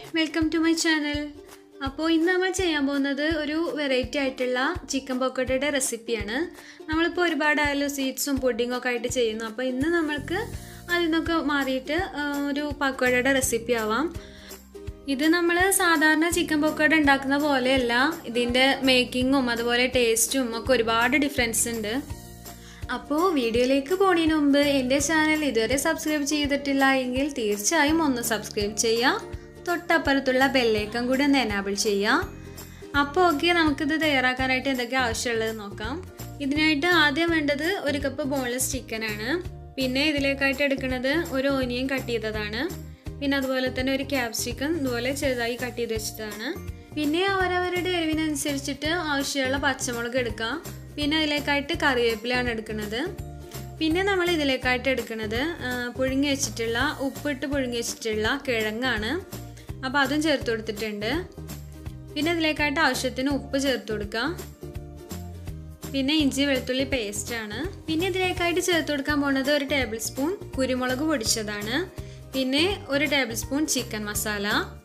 welcome to my channel അപ്പോൾ ഇന്ന് നമ്മൾ ചെയ്യാൻ പോകുന്നത് ഒരു വെറൈറ്റി ആയിട്ടുള്ള ചിക്കൻ പൊക്കോട്ടയുടെ റെസിപ്പിയാണ് നമ്മളിപ്പോൾ ഒരുപാടായാലും സ്വീറ്റ്സും പുഡിങ്ങും ഒക്കെ ആയിട്ട് ചെയ്യുന്നു അപ്പോൾ ഇന്ന് നമ്മൾക്ക് അതിൽ നിന്നൊക്കെ മാറിയിട്ട് ആ, ഒരു പക്കോടയുടെ റെസിപ്പി ആവാം ഇത് നമ്മൾ സാധാരണ ചിക്കൻ പൊക്കോട ഉണ്ടാക്കുന്ന പോലെയല്ല ഇതിൻ്റെ മേക്കിങ്ങും അതുപോലെ ടേസ്റ്റും ഒക്കെ ഒരുപാട് ഡിഫറൻസ് ഉണ്ട് അപ്പോൾ വീഡിയോയിലേക്ക് പോണതിന് മുമ്പ് എൻ്റെ ചാനൽ ഇതുവരെ സബ്സ്ക്രൈബ് ചെയ്തിട്ടില്ല എങ്കിൽ തീർച്ചയായും ഒന്ന് സബ്സ്ക്രൈബ് ചെയ്യുക തൊട്ടപ്പുറത്തുള്ള ബെല്ലേക്കം കൂടി ഒന്ന് എനാബിൾ ചെയ്യുക അപ്പോൾ ഓക്കെ നമുക്കിത് തയ്യാറാക്കാനായിട്ട് എന്തൊക്കെ ആവശ്യമുള്ളത് നോക്കാം ഇതിനായിട്ട് ആദ്യം വേണ്ടത് ഒരു കപ്പ് ബോൺലെസ് ചിക്കനാണ് പിന്നെ ഇതിലേക്കായിട്ട് എടുക്കുന്നത് ഒരു ഓനിയൻ കട്ട് ചെയ്തതാണ് പിന്നെ അതുപോലെ തന്നെ ഒരു ക്യാപ്സിക്കം ഇതുപോലെ ചെറുതായി കട്ട് ചെയ്ത് വെച്ചതാണ് പിന്നെ അവരവരുടെ എരിവിനനുസരിച്ചിട്ട് ആവശ്യമുള്ള പച്ചമുളക് എടുക്കാം പിന്നെ അതിലേക്കായിട്ട് കറിവേപ്പിലയാണ് എടുക്കുന്നത് പിന്നെ നമ്മൾ ഇതിലേക്കായിട്ട് എടുക്കുന്നത് ആ, പുഴുങ്ങി വെച്ചിട്ടുള്ള ഉപ്പിട്ട് പുഴുങ്ങി വെച്ചിട്ടുള്ള കിഴങ്ങാണ് അപ്പോൾ അതും ചേർത്ത് കൊടുത്തിട്ടുണ്ട് പിന്നെ ഇതിലേക്കായിട്ട് ആവശ്യത്തിന് ഉപ്പ് ചേർത്ത് കൊടുക്കാം പിന്നെ ഇഞ്ചി വെളുത്തുള്ളി പേസ്റ്റാണ് പിന്നെ ഇതിലേക്കായിട്ട് ചേർത്ത് കൊടുക്കാൻ പോകുന്നത് ഒരു ടേബിൾ സ്പൂൺ കുരുമുളക് പൊടിച്ചതാണ് പിന്നെ ഒരു ടേബിൾ സ്പൂൺ ചിക്കൻ മസാല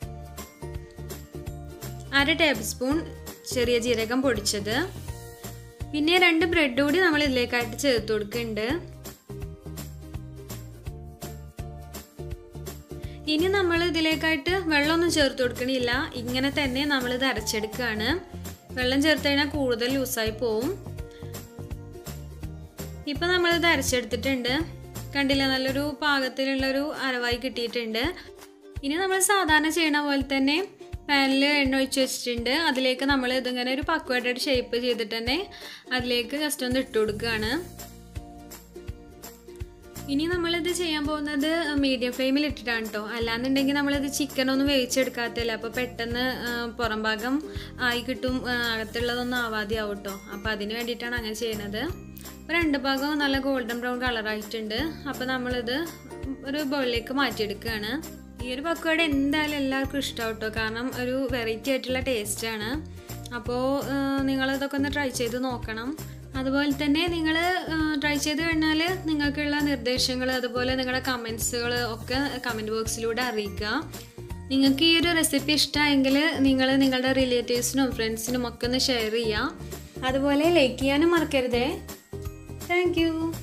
അര ടേബിൾ സ്പൂൺ ചെറിയ ജീരകം പൊടിച്ചത് പിന്നെ രണ്ട് ബ്രെഡ് കൂടി നമ്മൾ ഇതിലേക്കായിട്ട് ചേർത്ത് കൊടുക്കുന്നുണ്ട് ഇനി നമ്മൾ ഇതിലേക്കായിട്ട് വെള്ളമൊന്നും ചേർത്ത് കൊടുക്കണില്ല ഇങ്ങനെ തന്നെ നമ്മളിത് അരച്ചെടുക്കുകയാണ് വെള്ളം ചേർത്ത് കഴിഞ്ഞാൽ കൂടുതൽ ലൂസായി പോവും ഇപ്പം നമ്മളിത് അരച്ചെടുത്തിട്ടുണ്ട് കണ്ടില്ല നല്ലൊരു പാകത്തിലുള്ളൊരു അരവായി കിട്ടിയിട്ടുണ്ട് ഇനി നമ്മൾ സാധാരണ ചെയ്യണ പോലെ തന്നെ പാനിൽ എണ്ണ ഒഴിച്ച് വെച്ചിട്ടുണ്ട് അതിലേക്ക് നമ്മൾ ഇതിങ്ങനെ ഒരു പക്വയുടെ ഷേപ്പ് ചെയ്തിട്ട് തന്നെ അതിലേക്ക് ജസ്റ്റ് ഒന്ന് ഇട്ട് കൊടുക്കുകയാണ് ഇനി നമ്മളിത് ചെയ്യാൻ പോകുന്നത് മീഡിയം ഫ്ലെയിമിൽ ഇട്ടിട്ടാണ് കേട്ടോ അല്ലാന്നുണ്ടെങ്കിൽ നമ്മളിത് ചിക്കൻ ഒന്നും വേവിച്ചെടുക്കാത്തല്ല അപ്പോൾ പെട്ടെന്ന് ആ, പുറം ഭാഗം ആയി കിട്ടും ആ, അകത്തുള്ളതൊന്നും ആവാതെ ആവും കേട്ടോ അപ്പോൾ അതിന് വേണ്ടിയിട്ടാണ് അങ്ങനെ ചെയ്യണത് അപ്പോൾ രണ്ട് ഭാഗവും നല്ല ഗോൾഡൻ ബ്രൗൺ കളറായിട്ടുണ്ട് അപ്പോൾ നമ്മളിത് ഒരു ബൗളിലേക്ക് മാറ്റിയെടുക്കുകയാണ് ഈ ഒരു പക്കോട എന്തായാലും എല്ലാവർക്കും ഇഷ്ടമാവും കേട്ടോ കാരണം ഒരു വെറൈറ്റി ആയിട്ടുള്ള ടേസ്റ്റാണ് അപ്പോൾ നിങ്ങളിതൊക്കെ ഒന്ന് ട്രൈ ചെയ്ത് നോക്കണം അതുപോലെ തന്നെ നിങ്ങൾ ട്രൈ ചെയ്ത് കഴിഞ്ഞാൽ നിങ്ങൾക്കുള്ള നിർദ്ദേശങ്ങൾ അതുപോലെ നിങ്ങളുടെ കമൻസുകൾ ഒക്കെ കമൻറ്റ് ബോക്സിലൂടെ അറിയിക്കുക നിങ്ങൾക്ക് ഈ ഒരു റെസിപ്പി ഇഷ്ടമായെങ്കിൽ നിങ്ങൾ നിങ്ങളുടെ റിലേറ്റീവ്സിനും ഫ്രണ്ട്സിനും ഒക്കെ ഒന്ന് ഷെയർ ചെയ്യുക അതുപോലെ ലൈക്ക് ചെയ്യാനും മറക്കരുതേ താങ്ക്